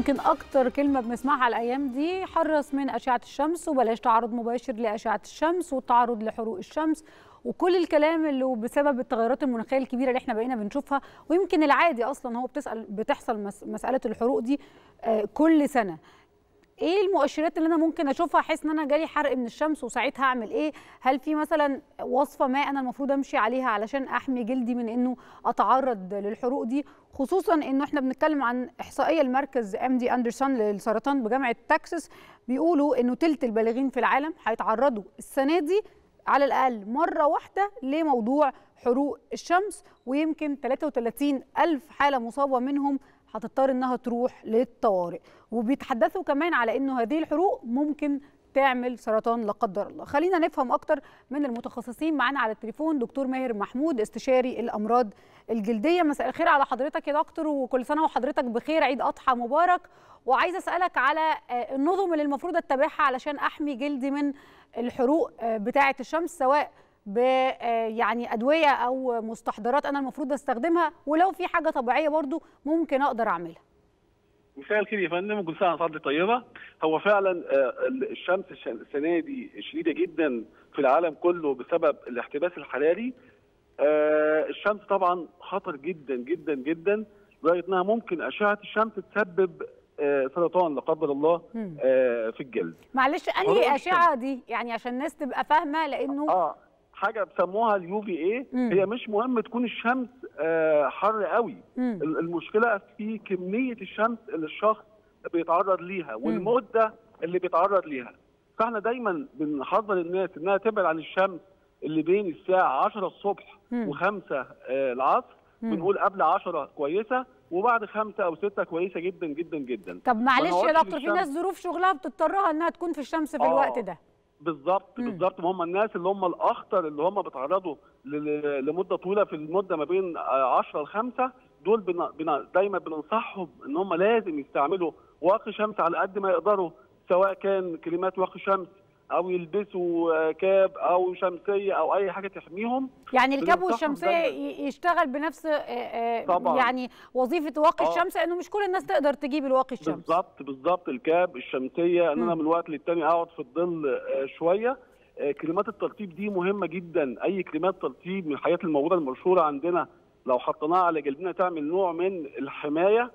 يمكن اكتر كلمه بنسمعها الايام دي حرص من اشعه الشمس وبلاش تعرض مباشر لاشعه الشمس والتعرض لحروق الشمس وكل الكلام اللي بسبب التغيرات المناخيه الكبيره اللي احنا بقينا بنشوفها ويمكن العادي اصلا هو بتسال بتحصل مس مساله الحروق دي آه، كل سنه ايه المؤشرات اللي انا ممكن اشوفها احس ان انا جالي حرق من الشمس وساعتها اعمل ايه هل في مثلا وصفه ما انا المفروض امشي عليها علشان احمي جلدي من انه اتعرض للحروق دي خصوصا انه احنا بنتكلم عن احصائيه المركز ام دي اندرسون للسرطان بجامعه تكساس بيقولوا انه تلت البالغين في العالم هيتعرضوا السنه دي على الاقل مره واحده لموضوع حروق الشمس ويمكن 33 الف حاله مصابه منهم هتضطر انها تروح للطوارئ وبيتحدثوا كمان على انه هذه الحروق ممكن تعمل سرطان لا قدر الله خلينا نفهم اكتر من المتخصصين معانا على التليفون دكتور ماهر محمود استشاري الامراض الجلديه مساء الخير على حضرتك يا دكتور وكل سنه وحضرتك بخير عيد اضحى مبارك وعايزه اسالك على النظم اللي المفروض اتبعها علشان احمي جلدي من الحروق بتاعه الشمس سواء ب يعني ادويه او مستحضرات انا المفروض استخدمها ولو في حاجه طبيعيه برضو ممكن اقدر اعملها مساء الخير يا فندم وكل سنه وحضرتك طيبه هو فعلا الشمس السنه دي شديده جدا في العالم كله بسبب الاحتباس الحراري الشمس طبعا خطر جدا جدا جدا لدرجه انها ممكن اشعه الشمس تسبب سرطان لا قدر الله في الجلد معلش انهي اشعه دي يعني عشان الناس تبقى فاهمه لانه اه حاجه بيسموها اليو في اي هي مش مهم تكون الشمس آه حر قوي مم. المشكله في كميه الشمس اللي الشخص بيتعرض ليها والمده اللي بيتعرض ليها فاحنا دايما بنحذر الناس انها تبعد عن الشمس اللي بين الساعه 10 الصبح و5 آه العصر بنقول قبل 10 كويسه وبعد 5 او 6 كويسه جدا جدا جدا طب معلش يا دكتور في ناس ظروف شغلها بتضطرها انها تكون في الشمس في آه. الوقت ده بالظبط بالظبط هم الناس اللي هم الاخطر اللي هم بيتعرضوا لمده طويله في المده ما بين 10 ل 5 دول بنا بنا دايما بننصحهم ان هم لازم يستعملوا واقي شمس على قد ما يقدروا سواء كان كريمات واقي شمس او يلبسوا كاب او شمسيه او اي حاجه تحميهم يعني الكاب والشمسيه يشتغل بنفس طبعا. يعني وظيفه واقي آه. الشمس لانه مش كل الناس تقدر تجيب الواقي الشمس بالظبط بالظبط الكاب الشمسيه ان انا من وقت للتاني اقعد في الظل شويه كريمات الترطيب دي مهمه جدا اي كريمات ترطيب من الحاجات الموجوده المشهوره عندنا لو حطيناها على جلدنا تعمل نوع من الحمايه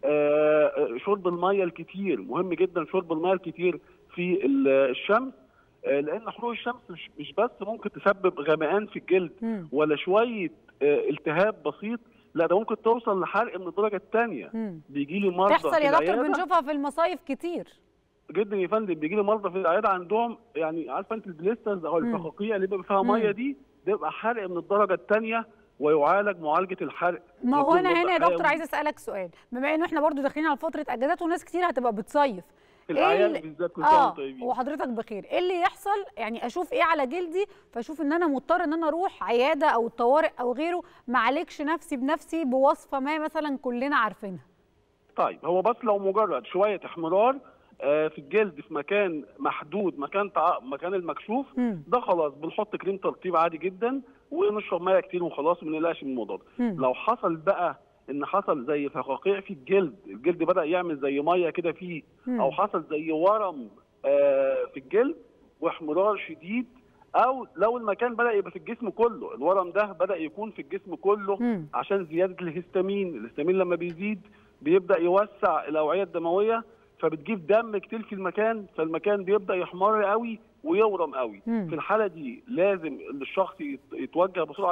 آه شرب الميه الكتير مهم جدا شرب الميه الكتير في الشمس لان حروق الشمس مش مش بس ممكن تسبب غمقان في الجلد ولا شويه التهاب بسيط لا ده ممكن توصل لحرق من الدرجه الثانيه بيجي لي مرضى تحصل يا دكتور بنشوفها في المصايف كتير جدا يا فندم بيجي لي مرضى في العياده عندهم يعني عارفه انت البليسترز او الفقاقيع اللي بيبقى فيها ميه دي بيبقى حرق من الدرجه الثانيه ويعالج معالجه الحرق ما هو انا هنا يا دكتور عايزه اسالك سؤال بما انه احنا برضو داخلين على فتره اجازات وناس كتير هتبقى بتصيف الاعياد إيه بالذات كل سنه طيبين وحضرتك بخير ايه اللي يحصل يعني اشوف ايه على جلدي فاشوف ان انا مضطر ان انا اروح عياده او الطوارئ او غيره ما اعالجش نفسي بنفسي بوصفه ما مثلا كلنا عارفينها طيب هو بس لو مجرد شويه احمرار آه في الجلد في مكان محدود مكان تع... مكان المكشوف م. ده خلاص بنحط كريم ترطيب عادي جدا ونشرب ميه كتير وخلاص ما نقلقش من الموضوع ده لو حصل بقى ان حصل زي فقاقيع في الجلد الجلد بدا يعمل زي ميه كده فيه مم. او حصل زي ورم آه في الجلد واحمرار شديد او لو المكان بدا يبقى في الجسم كله الورم ده بدا يكون في الجسم كله مم. عشان زياده الهستامين الهستامين لما بيزيد بيبدا يوسع الاوعيه الدمويه فبتجيب دم كتير في المكان فالمكان بيبدا يحمر قوي ويورم قوي مم. في الحاله دي لازم الشخص يتوجه بسرعه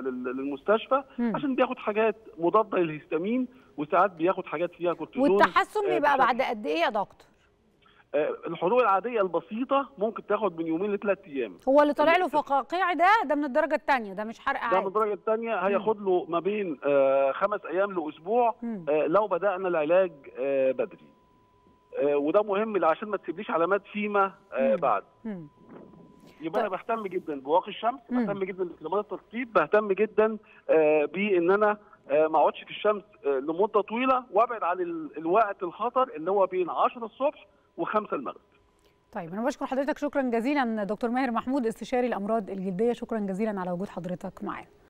للمستشفى مم. عشان بياخد حاجات مضاده للهستامين وساعات بياخد حاجات فيها كورتيزون والتحسن بيبقى بعد قد ايه يا دكتور آه الحروق العاديه البسيطه ممكن تاخد من يومين لثلاث ايام هو اللي طالع له فقاقيع ده ده من الدرجه الثانيه ده مش حرق عادي ده من الدرجه الثانيه هياخد له ما بين آه خمس ايام لاسبوع آه لو بدانا العلاج آه بدري آه وده مهم عشان ما تسيبليش علامات فيما آه بعد مم. يبقى انا بهتم جدا بواقي الشمس بهتم جدا بكريمات الترطيب بهتم جدا آه بان انا آه ما اقعدش في الشمس آه لمده طويله وابعد عن الوقت الخطر اللي هو بين 10 الصبح و5 المغرب طيب انا بشكر حضرتك شكرا جزيلا دكتور ماهر محمود استشاري الامراض الجلديه شكرا جزيلا على وجود حضرتك معانا